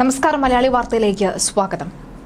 നമസ്കാരം മലയാളി വാർത്തയിലേക്ക് സ്വാഗതം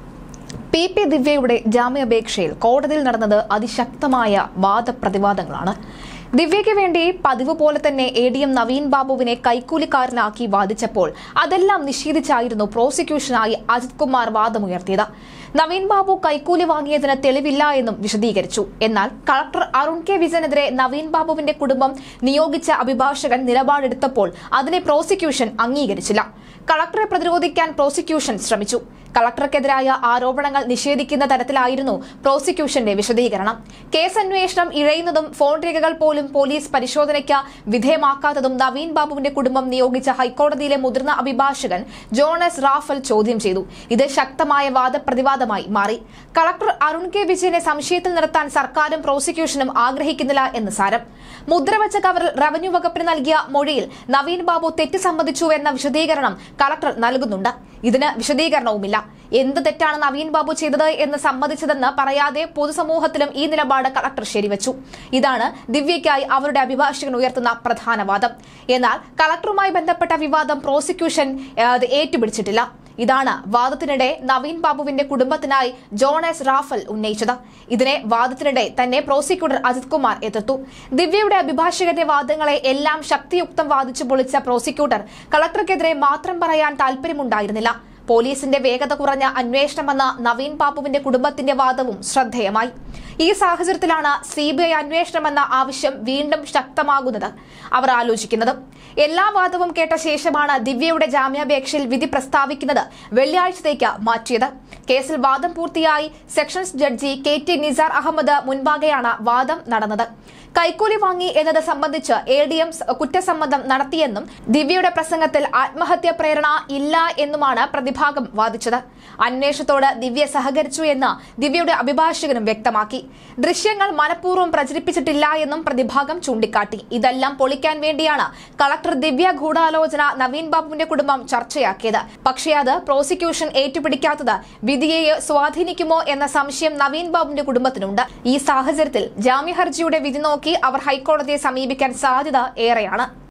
പി പി ദിവ്യയുടെ ജാമ്യാപേക്ഷയിൽ കോടതിയിൽ നടന്നത് അതിശക്തമായ വാദപ്രതിവാദങ്ങളാണ് ദിവ്യയ്ക്ക് വേണ്ടി പതിവ് പോലെ തന്നെ എ ഡി എം നവീൻ ബാബുവിനെ കൈക്കൂലിക്കാരനാക്കി വാദിച്ചപ്പോൾ അതെല്ലാം നിഷേധിച്ചായിരുന്നു പ്രോസിക്യൂഷനായി അജിത് കുമാർ വാദമുയർത്തിയത് നവീൻ ബാബു കൈക്കൂലി വാങ്ങിയതിന് തെളിവില്ല എന്നും വിശദീകരിച്ചു എന്നാൽ കളക്ടർ അരുൺ കെ വിജയനെതിരെ നവീൻ ബാബുവിന്റെ കുടുംബം നിയോഗിച്ച അഭിഭാഷകൻ നിലപാടെടുത്തപ്പോൾ അതിനെ പ്രോസിക്യൂഷൻ അംഗീകരിച്ചില്ല കളക്ടറെ പ്രതിരോധിക്കാൻ പ്രോസിക്യൂഷൻ ശ്രമിച്ചു കളക്ടർക്കെതിരായ ആരോപണങ്ങൾ നിഷേധിക്കുന്ന തരത്തിലായിരുന്നു പ്രോസിക്യൂഷന്റെ വിശദീകരണം കേസ് അന്വേഷണം ഇഴയുന്നതും ഫോൺ രേഖകൾ പോലും പോലീസ് പരിശോധനയ്ക്ക് വിധേയമാക്കാത്തതും നവീൻ ബാബുവിന്റെ കുടുംബം നിയോഗിച്ച ഹൈക്കോടതിയിലെ മുതിർന്ന അഭിഭാഷകൻ ജോണസ് റാഫൽ ചോദ്യം ചെയ്തു ഇത് ശക്തമായ വാദപ്രതിവാദമായി മാറി കളക്ടർ അരുൺ കെ വിജയനെ സംശയത്തിൽ നിർത്താൻ സർക്കാരും പ്രോസിക്യൂഷനും ആഗ്രഹിക്കുന്നില്ല എന്ന് സാരം മുദ്രവച്ച കവറിൽ റവന്യൂ വകുപ്പിന് നൽകിയ മൊഴിയിൽ നവീൻ ബാബു തെറ്റ് സമ്മതിച്ചു എന്ന വിശദീകരണം കളക്ടർ നൽകുന്നുണ്ട് ഇതിന് വിശദീകരണവുമില്ല എന്ത് തെറ്റാണ് നവീൻ ബാബു ചെയ്തത് എന്ന് സമ്മതിച്ചതെന്ന് പറയാതെ പൊതുസമൂഹത്തിലും ഈ നിലപാട് കളക്ടർ ശരിവച്ചു ഇതാണ് ദിവ്യയ്ക്കായി അവരുടെ അഭിഭാഷകൻ ഉയർത്തുന്ന പ്രധാന വാദം എന്നാൽ കളക്ടറുമായി ബന്ധപ്പെട്ട വിവാദം പ്രോസിക്യൂഷൻ ഏഹ്, അത് ഏറ്റുപിടിച്ചിട്ടില്ല ഇതാണ് വാദത്തിനിടെ നവീൻ ബാബുവിന്റെ കുടുംബത്തിനായി ജോൺ എസ് റാഫൽ ഉന്നയിച്ചത് ഇതിനെ വാദത്തിനിടെ തന്നെ പ്രോസിക്യൂട്ടർ അജിത് കുമാർ എതിർത്തു ദിവ്യയുടെ അഭിഭാഷകന്റെ വാദങ്ങളെ എല്ലാം ശക്തിയുക്തം വാദിച്ചു പൊളിച്ച പ്രോസിക്യൂട്ടർ കളക്ടർക്കെതിരെ മാത്രം പറയാൻ താൽപര്യമുണ്ടായിരുന്നില്ല പോലീസിന്റെ വേഗത കുറഞ്ഞ അന്വേഷണമെന്ന നവീൻ ബാബുവിന്റെ കുടുംബത്തിന്റെ വാദവും ശ്രദ്ധേയമായി ഈ സാഹചര്യത്തിലാണ് സി ബി ഐ അന്വേഷണമെന്ന ആവശ്യം വീണ്ടും ശക്തമാകുന്നത് അവർ ആലോചിക്കുന്നത് എല്ലാ വാദവും കേട്ട ശേഷമാണ് ദിവ്യയുടെ ജാമ്യാപേക്ഷയിൽ വിധി പ്രസ്താവിക്കുന്നത് വെള്ളിയാഴ്ചത്തേക്ക് മാറ്റിയത് കേസിൽ വാദം പൂർത്തിയായി sessions judge K T Nisar Ahammed മുൻപാകെയാണ് വാദം നടന്നത് കൈക്കൂലി വാങ്ങി എന്നത് സംബന്ധിച്ച് എ ഡി എം കുറ്റസമ്മതം നടത്തിയെന്നും ദിവ്യയുടെ പ്രസംഗത്തിൽ ആത്മഹത്യാ പ്രേരണ ഇല്ല എന്നുമാണ് പ്രതിഭാഗം വാദിച്ചത് അന്വേഷണത്തോട് ദിവ്യ സഹകരിച്ചു എന്ന് ദിവ്യയുടെ അഭിഭാഷകനും വ്യക്തമാക്കി ദൃശ്യങ്ങൾ മനഃപൂർവ്വം പ്രചരിപ്പിച്ചിട്ടില്ല എന്നും പ്രതിഭാഗം ചൂണ്ടിക്കാട്ടി ഇതെല്ലാം പൊളിക്കാൻ വേണ്ടിയാണ് കളക്ടർ ദിവ്യ ഗൂഢാലോചന നവീൻ ബാബുവിന്റെ കുടുംബം ചർച്ചയാക്കിയത് പക്ഷേ അത് പ്രോസിക്യൂഷൻ ഏറ്റുപിടിക്കാത്തത് വിധിയെ സ്വാധീനിക്കുമോ എന്ന സംശയം നവീൻ ബാബുവിന്റെ കുടുംബത്തിനുണ്ട് ഈ സാഹചര്യത്തിൽ ജാമ്യഹർജിയുടെ വിധി നോക്കി അവർ ഹൈക്കോടതിയെ സമീപിക്കാൻ സാധ്യത ഏറെയാണ്